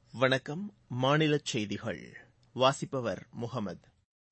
வணக்கம் மாநிலச் செய்திகள் வாசிப்பவர் முகமது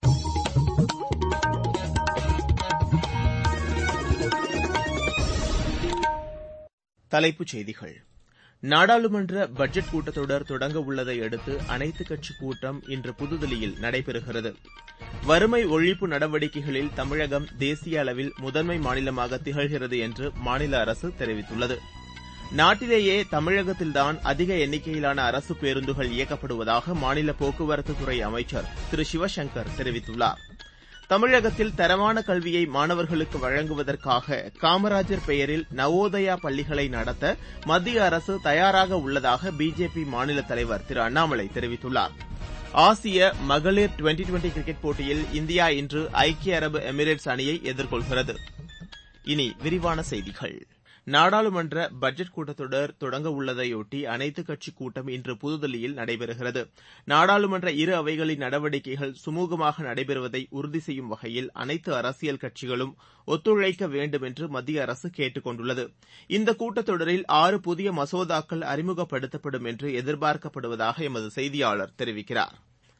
தலைப்புச் செய்திகள் நாடாளுமன்ற பட்ஜெட் கூட்டத்தொடர் தொடங்க உள்ளதை அடுத்து அனைத்துக் கட்சிக் கூட்டம் இன்று புதுதில்லியில் நடைபெறுகிறது வறுமை ஒழிப்பு நடவடிக்கைகளில் தமிழகம் தேசிய அளவில் முதன்மை மாநிலமாக திகழ்கிறது என்று மாநில அரசு தெரிவித்துள்ளது நாட்டிலேயே தமிழகத்தில்தான் அதிக எண்ணிக்கையிலான அரசு பேருந்துகள் இயக்கப்படுவதாக மாநில போக்குவரத்துத்துறை அமைச்சர் திரு சிவசங்கர் தெரிவித்துள்ளார் தமிழகத்தில் தரமான கல்வியை மாணவர்களுக்கு வழங்குவதற்காக காமராஜர் பெயரில் நவோதயா பள்ளிகளை நடத்த மத்திய அரசு தயாராக உள்ளதாக பிஜேபி மாநில தலைவர் திரு அண்ணாமலை தெரிவித்துள்ளார் ஆசிய மகளிர் டுவெண்டி டுவெண்டி கிரிக்கெட் போட்டியில் இந்தியா இன்று ஐக்கிய அரபு எமிரேட்ஸ் அணியை எதிர்கொள்கிறது இனி விரிவான செய்திகள் நாடாளுமன்ற பட்ஜெட் கூட்டத்தொடர் தொடங்க உள்ளதையொட்டி அனைத்துக் கட்சிக் கூட்டம் இன்று புதுதில்லியில் நடைபெறுகிறது நாடாளுமன்ற இரு அவைகளின் நடவடிக்கைகள் சுமூகமாக நடைபெறுவதை உறுதி செய்யும் வகையில் அனைத்து அரசியல் கட்சிகளும் ஒத்துழைக்க வேண்டும் என்று மத்திய அரசு கேட்டுக் கொண்டுள்ளது இந்த கூட்டத்தொடரில் ஆறு புதிய மசோதாக்கள் அறிமுகப்படுத்தப்படும் என்று எதிர்பார்க்கப்படுவதாக எமது செய்தியாளர் தெரிவிக்கிறார்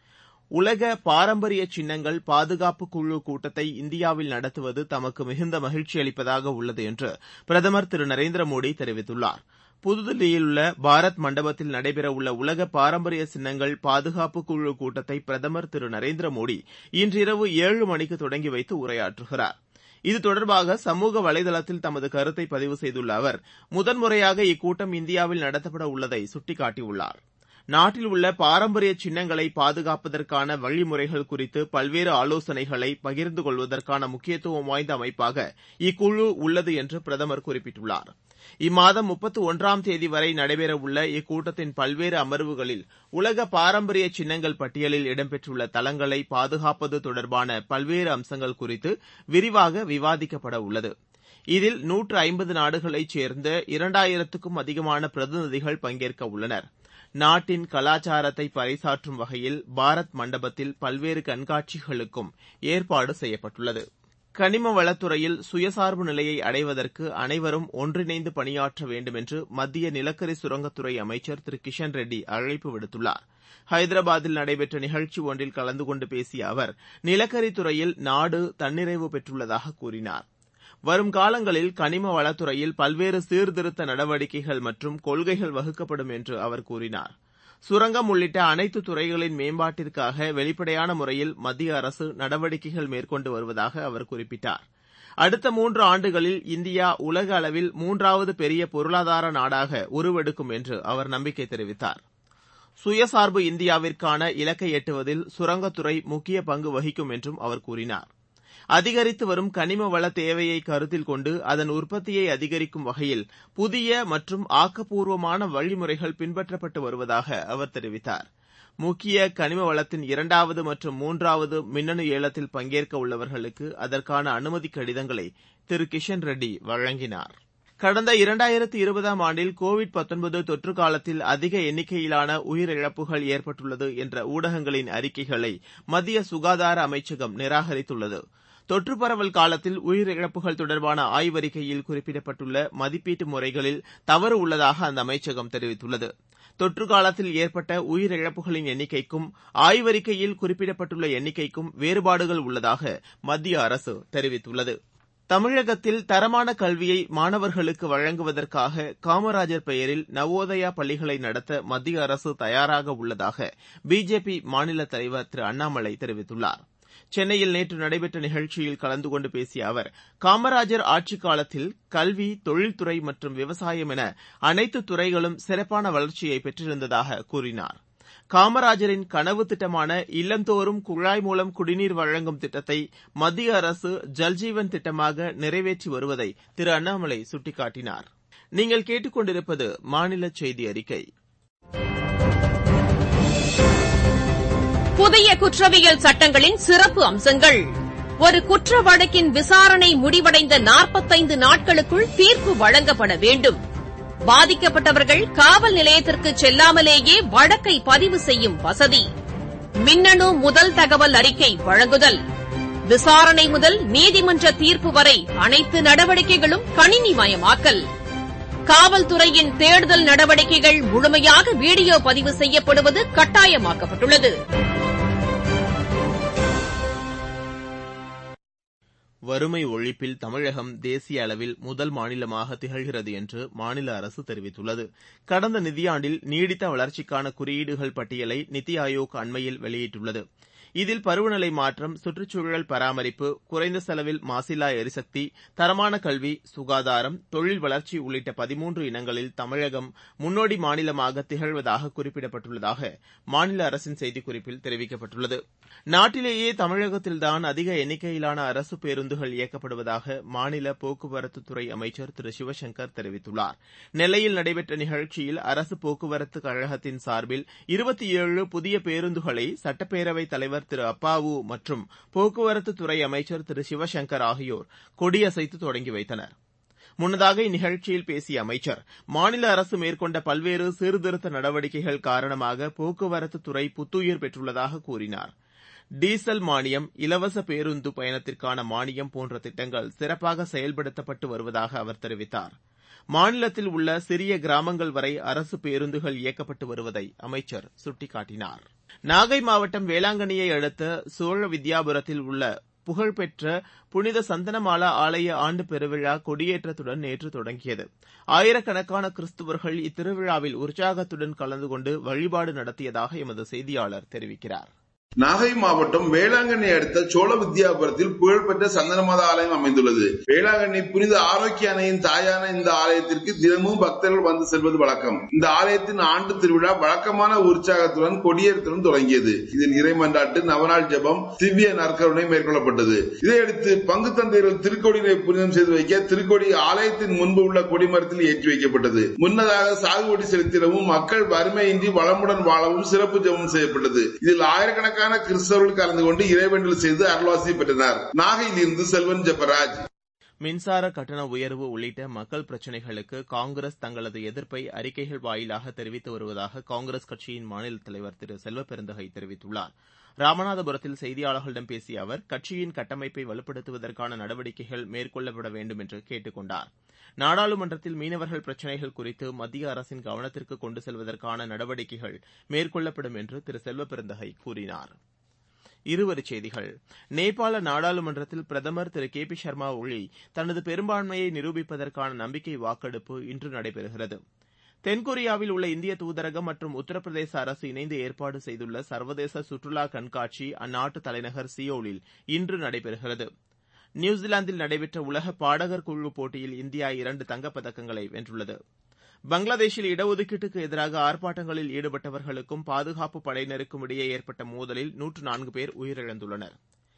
உலக பாரம்பரிய சின்னங்கள் பாதுகாப்பு குழு கூட்டத்தை இந்தியாவில் நடத்துவது தமக்கு மிகுந்த மகிழ்ச்சி அளிப்பதாக உள்ளது என்று பிரதமர் திரு நரேந்திர மோடி தெரிவித்துள்ளார் புதுதில்லியிலுள்ள பாரத் மண்டபத்தில் நடைபெறவுள்ள உலக பாரம்பரிய சின்னங்கள் பாதுகாப்பு குழு கூட்டத்தை பிரதமர் திரு நரேந்திர மோடி இன்றிரவு ஏழு மணிக்கு தொடங்கி வைத்து உரையாற்றுகிறார் இது தொடர்பாக சமூக வலைதளத்தில் தமது கருத்தை பதிவு செய்துள்ள அவர் முதன்முறையாக இக்கூட்டம் இந்தியாவில் நடத்தப்பட உள்ளதை சுட்டிக்காட்டியுள்ளார் நாட்டில் உள்ள பாரம்பரிய சின்னங்களை பாதுகாப்பதற்கான வழிமுறைகள் குறித்து பல்வேறு ஆலோசனைகளை பகிர்ந்து கொள்வதற்கான முக்கியத்துவம் வாய்ந்த அமைப்பாக இக்குழு உள்ளது என்று பிரதமர் குறிப்பிட்டுள்ளார் இம்மாதம் முப்பத்து ஒன்றாம் தேதி வரை நடைபெறவுள்ள இக்கூட்டத்தின் பல்வேறு அமர்வுகளில் உலக பாரம்பரிய சின்னங்கள் பட்டியலில் இடம்பெற்றுள்ள தலங்களை பாதுகாப்பது தொடர்பான பல்வேறு அம்சங்கள் குறித்து விரிவாக விவாதிக்கப்பட உள்ளது இதில் நூற்று ஐம்பது நாடுகளைச் சேர்ந்த இரண்டாயிரத்துக்கும் அதிகமான பிரதிநிதிகள் பங்கேற்க உள்ளனர் நாட்டின் கலாச்சாரத்தை பறைசாற்றும் வகையில் பாரத் மண்டபத்தில் பல்வேறு கண்காட்சிகளுக்கும் ஏற்பாடு செய்யப்பட்டுள்ளது கனிம வளத்துறையில் சுயசார்பு நிலையை அடைவதற்கு அனைவரும் ஒன்றிணைந்து பணியாற்ற வேண்டும் என்று மத்திய நிலக்கரி சுரங்கத்துறை அமைச்சர் திரு கிஷன் ரெட்டி அழைப்பு விடுத்துள்ளார் ஹைதராபாத்தில் நடைபெற்ற நிகழ்ச்சி ஒன்றில் கலந்து கொண்டு பேசிய அவர் நிலக்கரித் துறையில் நாடு தன்னிறைவு பெற்றுள்ளதாக கூறினார் வரும் காலங்களில் கனிம வளத்துறையில் பல்வேறு சீர்திருத்த நடவடிக்கைகள் மற்றும் கொள்கைகள் வகுக்கப்படும் என்று அவர் கூறினார் சுரங்கம் உள்ளிட்ட அனைத்து துறைகளின் மேம்பாட்டிற்காக வெளிப்படையான முறையில் மத்திய அரசு நடவடிக்கைகள் மேற்கொண்டு வருவதாக அவர் குறிப்பிட்டார் அடுத்த மூன்று ஆண்டுகளில் இந்தியா உலக அளவில் மூன்றாவது பெரிய பொருளாதார நாடாக உருவெடுக்கும் என்று அவர் நம்பிக்கை தெரிவித்தார் சுயசார்பு இந்தியாவிற்கான இலக்கை எட்டுவதில் சுரங்கத்துறை முக்கிய பங்கு வகிக்கும் என்றும் அவர் கூறினார் அதிகரித்து வரும் கனிம வள தேவையை கருத்தில் கொண்டு அதன் உற்பத்தியை அதிகரிக்கும் வகையில் புதிய மற்றும் ஆக்கப்பூர்வமான வழிமுறைகள் பின்பற்றப்பட்டு வருவதாக அவர் தெரிவித்தார் முக்கிய கனிம வளத்தின் இரண்டாவது மற்றும் மூன்றாவது மின்னணு ஏலத்தில் பங்கேற்க உள்ளவர்களுக்கு அதற்கான அனுமதி கடிதங்களை திரு கிஷன் ரெட்டி வழங்கினார் கடந்த இரண்டாயிரத்து இருபதாம் ஆண்டில் கோவிட் தொற்று காலத்தில் அதிக எண்ணிக்கையிலான உயிரிழப்புகள் ஏற்பட்டுள்ளது என்ற ஊடகங்களின் அறிக்கைகளை மத்திய சுகாதார அமைச்சகம் நிராகரித்துள்ளது தொற்று பரவல் காலத்தில் உயிரிழப்புகள் தொடர்பான ஆய்வறிக்கையில் குறிப்பிடப்பட்டுள்ள மதிப்பீட்டு முறைகளில் தவறு உள்ளதாக அந்த அமைச்சகம் தெரிவித்துள்ளது தொற்று காலத்தில் ஏற்பட்ட உயிரிழப்புகளின் எண்ணிக்கைக்கும் ஆய்வறிக்கையில் குறிப்பிடப்பட்டுள்ள எண்ணிக்கைக்கும் வேறுபாடுகள் உள்ளதாக மத்திய அரசு தெரிவித்துள்ளது தமிழகத்தில் தரமான கல்வியை மாணவர்களுக்கு வழங்குவதற்காக காமராஜர் பெயரில் நவோதயா பள்ளிகளை நடத்த மத்திய அரசு தயாராக உள்ளதாக பிஜேபி மாநில தலைவர் திரு அண்ணாமலை தெரிவித்துள்ளார் சென்னையில் நேற்று நடைபெற்ற நிகழ்ச்சியில் கலந்து கொண்டு பேசிய அவர் காமராஜர் ஆட்சிக் காலத்தில் கல்வி தொழில்துறை மற்றும் விவசாயம் என அனைத்து துறைகளும் சிறப்பான வளர்ச்சியை பெற்றிருந்ததாக கூறினார் காமராஜரின் கனவு திட்டமான இல்லந்தோறும் குழாய் மூலம் குடிநீர் வழங்கும் திட்டத்தை மத்திய அரசு ஜல்ஜீவன் திட்டமாக நிறைவேற்றி வருவதை திரு அண்ணாமலை சுட்டிக்காட்டினார் நீங்கள் கேட்டுக்கொண்டிருப்பது மாநில செய்தி அறிக்கை புதிய குற்றவியல் சட்டங்களின் சிறப்பு அம்சங்கள் ஒரு குற்ற வழக்கின் விசாரணை முடிவடைந்த நாற்பத்தைந்து நாட்களுக்குள் தீர்ப்பு வழங்கப்பட வேண்டும் பாதிக்கப்பட்டவர்கள் காவல் நிலையத்திற்கு செல்லாமலேயே வழக்கை பதிவு செய்யும் வசதி மின்னணு முதல் தகவல் அறிக்கை வழங்குதல் விசாரணை முதல் நீதிமன்ற தீர்ப்பு வரை அனைத்து நடவடிக்கைகளும் கணினிமயமாக்கல் காவல்துறையின் தேடுதல் நடவடிக்கைகள் முழுமையாக வீடியோ பதிவு செய்யப்படுவது கட்டாயமாக்கப்பட்டுள்ளது வறுமை ஒழிப்பில் தமிழகம் தேசிய அளவில் முதல் மாநிலமாக திகழ்கிறது என்று மாநில அரசு தெரிவித்துள்ளது கடந்த நிதியாண்டில் நீடித்த வளர்ச்சிக்கான குறியீடுகள் பட்டியலை நித்தி ஆயோக் அண்மையில் வெளியிட்டுள்ளது இதில் பருவநிலை மாற்றம் சுற்றுச்சூழல் பராமரிப்பு குறைந்த செலவில் மாசில்லா எரிசக்தி தரமான கல்வி சுகாதாரம் தொழில் வளர்ச்சி உள்ளிட்ட பதிமூன்று இனங்களில் தமிழகம் முன்னோடி மாநிலமாக திகழ்வதாக குறிப்பிடப்பட்டுள்ளதாக மாநில அரசின் செய்திக்குறிப்பில் தெரிவிக்கப்பட்டுள்ளது நாட்டிலேயே தமிழகத்தில்தான் அதிக எண்ணிக்கையிலான அரசு பேருந்துகள் இயக்கப்படுவதாக மாநில போக்குவரத்துத்துறை அமைச்சர் திரு சிவசங்கர் தெரிவித்துள்ளார் நெல்லையில் நடைபெற்ற நிகழ்ச்சியில் அரசு போக்குவரத்து கழகத்தின் சார்பில் இருபத்தி ஏழு புதிய பேருந்துகளை சட்டப்பேரவைத் தலைவர் திரு அப்பாவு மற்றும் போக்குவரத்துத்துறை அமைச்சர் திரு சிவசங்கர் ஆகியோர் கொடியசைத்து தொடங்கி வைத்தனர் முன்னதாக இந்நிகழ்ச்சியில் பேசிய அமைச்சர் மாநில அரசு மேற்கொண்ட பல்வேறு சீர்திருத்த நடவடிக்கைகள் காரணமாக போக்குவரத்துத்துறை புத்துயிர் பெற்றுள்ளதாக கூறினார் டீசல் மானியம் இலவச பேருந்து பயணத்திற்கான மானியம் போன்ற திட்டங்கள் சிறப்பாக செயல்படுத்தப்பட்டு வருவதாக அவர் தெரிவித்தார் மாநிலத்தில் உள்ள சிறிய கிராமங்கள் வரை அரசு பேருந்துகள் இயக்கப்பட்டு வருவதை அமைச்சர் சுட்டிக்காட்டினார் நாகை மாவட்டம் வேளாங்கண்ணியை அடுத்த சோழ வித்யாபுரத்தில் உள்ள புகழ்பெற்ற புனித சந்தனமாலா ஆலய ஆண்டு பெருவிழா கொடியேற்றத்துடன் நேற்று தொடங்கியது ஆயிரக்கணக்கான கிறிஸ்துவர்கள் இத்திருவிழாவில் உற்சாகத்துடன் கலந்து கொண்டு வழிபாடு நடத்தியதாக எமது செய்தியாளர் தெரிவிக்கிறார் நாகை மாவட்டம் வேளாங்கண்ணி அடுத்த சோழ வித்யாபுரத்தில் புகழ்பெற்ற சந்தனமாதா ஆலயம் அமைந்துள்ளது வேளாங்கண்ணி புனித ஆரோக்கிய அணையின் தாயான இந்த ஆலயத்திற்கு தினமும் பக்தர்கள் வந்து செல்வது வழக்கம் இந்த ஆலயத்தின் ஆண்டு திருவிழா வழக்கமான உற்சாகத்துடன் கொடியேற்றத்துடன் தொடங்கியது இதில் இறைமன்றாட்டு நவநாள் ஜபம் திவ்ய நற்கருணை மேற்கொள்ளப்பட்டது இதையடுத்து பங்கு தந்தையர்கள் திருக்கொடியை புனிதம் செய்து வைக்க திருக்கொடி ஆலயத்தின் முன்பு உள்ள கொடிமரத்தில் ஏற்றி வைக்கப்பட்டது முன்னதாக சாகுபடி செலுத்திடவும் மக்கள் வறுமையின்றி வளமுடன் வாழவும் சிறப்பு ஜபம் செய்யப்பட்டது இதில் ஆயிரக்கணக்கான ஆயிரக்கணக்கான கிறிஸ்தவர்கள் கலந்து கொண்டு இறைவேண்டல் செய்து அருள்வாசி பெற்றனர் நாகையில் இருந்து செல்வன் ஜெபராஜ் மின்சார கட்டண உயர்வு உள்ளிட்ட மக்கள் பிரச்சினைகளுக்கு காங்கிரஸ் தங்களது எதிர்ப்பை அறிக்கைகள் வாயிலாக தெரிவித்து வருவதாக காங்கிரஸ் கட்சியின் மாநில தலைவர் திரு செல்வப்பெருந்தகை தெரிவித்துள்ளார் ராமநாதபுரத்தில் செய்தியாளர்களிடம் பேசிய அவர் கட்சியின் கட்டமைப்பை வலுப்படுத்துவதற்கான நடவடிக்கைகள் மேற்கொள்ளப்பட வேண்டும் என்று கேட்டுக் கொண்டார் நாடாளுமன்றத்தில் மீனவர்கள் பிரச்சினைகள் குறித்து மத்திய அரசின் கவனத்திற்கு கொண்டு செல்வதற்கான நடவடிக்கைகள் மேற்கொள்ளப்படும் என்று திரு செல்வப்பெருந்தகை கூறினார் இருவரிச் செய்திகள் நேபாள நாடாளுமன்றத்தில் பிரதமர் திரு கே பி சர்மா ஒளி தனது பெரும்பான்மையை நிரூபிப்பதற்கான நம்பிக்கை வாக்கெடுப்பு இன்று நடைபெறுகிறது தென்கொரியாவில் உள்ள இந்திய தூதரகம் மற்றும் உத்தரப்பிரதேச அரசு இணைந்து ஏற்பாடு செய்துள்ள சர்வதேச சுற்றுலா கண்காட்சி அந்நாட்டு தலைநகர் சியோலில் இன்று நடைபெறுகிறது நியூசிலாந்தில் நடைபெற்ற உலக பாடகர் குழு போட்டியில் இந்தியா இரண்டு தங்கப்பதக்கங்களை வென்றுள்ளது பங்களாதேஷில் இடஒதுக்கீட்டுக்கு எதிராக ஆர்ப்பாட்டங்களில் ஈடுபட்டவர்களுக்கும் பாதுகாப்பு படையினருக்கும் இடையே ஏற்பட்ட மோதலில் நூற்று நான்கு பேர் உயிரிழந்துள்ளனர்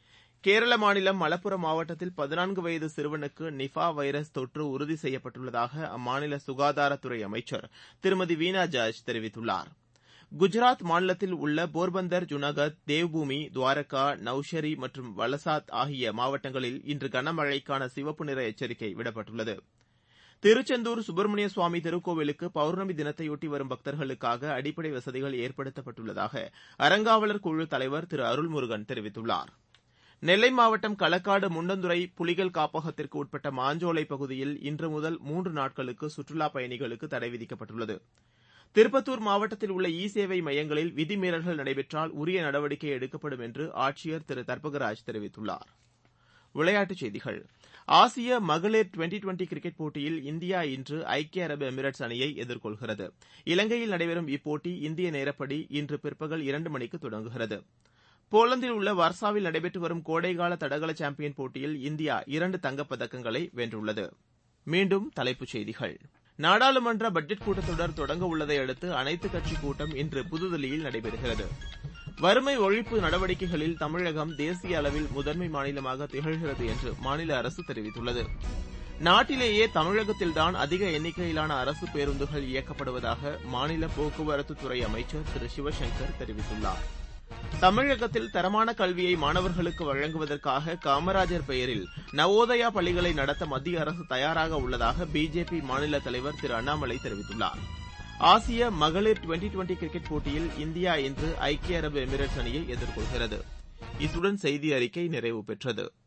கேரள மாநிலம் மலப்புரம் மாவட்டத்தில் பதினான்கு வயது சிறுவனுக்கு நிஃபா வைரஸ் தொற்று உறுதி செய்யப்பட்டுள்ளதாக அம்மாநில சுகாதாரத்துறை அமைச்சர் திருமதி வீனா ஜார்ஜ் தெரிவித்துள்ளார் குஜராத் மாநிலத்தில் உள்ள போர்பந்தர் ஜுனாகத் தேவ்பூமி துவாரகா நவ்ஷரி மற்றும் வலசாத் ஆகிய மாவட்டங்களில் இன்று கனமழைக்கான சிவப்பு நிற எச்சரிக்கை விடப்பட்டுள்ளது திருச்செந்தூர் சுப்பிரமணிய சுவாமி திருக்கோவிலுக்கு பௌர்ணமி தினத்தையொட்டி வரும் பக்தர்களுக்காக அடிப்படை வசதிகள் ஏற்படுத்தப்பட்டுள்ளதாக அறங்காவலர் குழு தலைவர் திரு அருள்முருகன் தெரிவித்துள்ளார் நெல்லை மாவட்டம் களக்காடு முண்டந்துறை புலிகள் காப்பகத்திற்கு உட்பட்ட மாஞ்சோலை பகுதியில் இன்று முதல் மூன்று நாட்களுக்கு சுற்றுலாப் பயணிகளுக்கு தடை விதிக்கப்பட்டுள்ளது திருப்பத்தூர் மாவட்டத்தில் உள்ள இ சேவை மையங்களில் விதிமீறல்கள் நடைபெற்றால் உரிய நடவடிக்கை எடுக்கப்படும் என்று ஆட்சியர் திரு தர்பகராஜ் தெரிவித்துள்ளார் விளையாட்டுச் செய்திகள் ஆசிய மகளிர் டுவெண்டி டுவெண்டி கிரிக்கெட் போட்டியில் இந்தியா இன்று ஐக்கிய அரபு எமிரேட்ஸ் அணியை எதிர்கொள்கிறது இலங்கையில் நடைபெறும் இப்போட்டி இந்திய நேரப்படி இன்று பிற்பகல் இரண்டு மணிக்கு தொடங்குகிறது போலந்தில் உள்ள வர்சாவில் நடைபெற்று வரும் கோடைகால தடகள சாம்பியன் போட்டியில் இந்தியா இரண்டு தங்கப்பதக்கங்களை வென்றுள்ளது மீண்டும் தலைப்புச் செய்திகள் நாடாளுமன்ற பட்ஜெட் கூட்டத்தொடர் தொடங்க உள்ளதை அடுத்து அனைத்துக் கட்சி கூட்டம் இன்று புதுதில்லியில் நடைபெறுகிறது வறுமை ஒழிப்பு நடவடிக்கைகளில் தமிழகம் தேசிய அளவில் முதன்மை மாநிலமாக திகழ்கிறது என்று மாநில அரசு தெரிவித்துள்ளது நாட்டிலேயே தமிழகத்தில்தான் அதிக எண்ணிக்கையிலான அரசு பேருந்துகள் இயக்கப்படுவதாக மாநில போக்குவரத்துத்துறை அமைச்சர் திரு சிவசங்கர் தெரிவித்துள்ளார் தமிழகத்தில் தரமான கல்வியை மாணவர்களுக்கு வழங்குவதற்காக காமராஜர் பெயரில் நவோதயா பள்ளிகளை நடத்த மத்திய அரசு தயாராக உள்ளதாக பிஜேபி மாநில தலைவர் திரு அண்ணாமலை தெரிவித்துள்ளார் ஆசிய மகளிர் டுவெண்டி டுவெண்டி கிரிக்கெட் போட்டியில் இந்தியா இன்று ஐக்கிய அரபு எமிரேட்ஸ் அணியை எதிர்கொள்கிறது இத்துடன் செய்தி அறிக்கை நிறைவு பெற்றது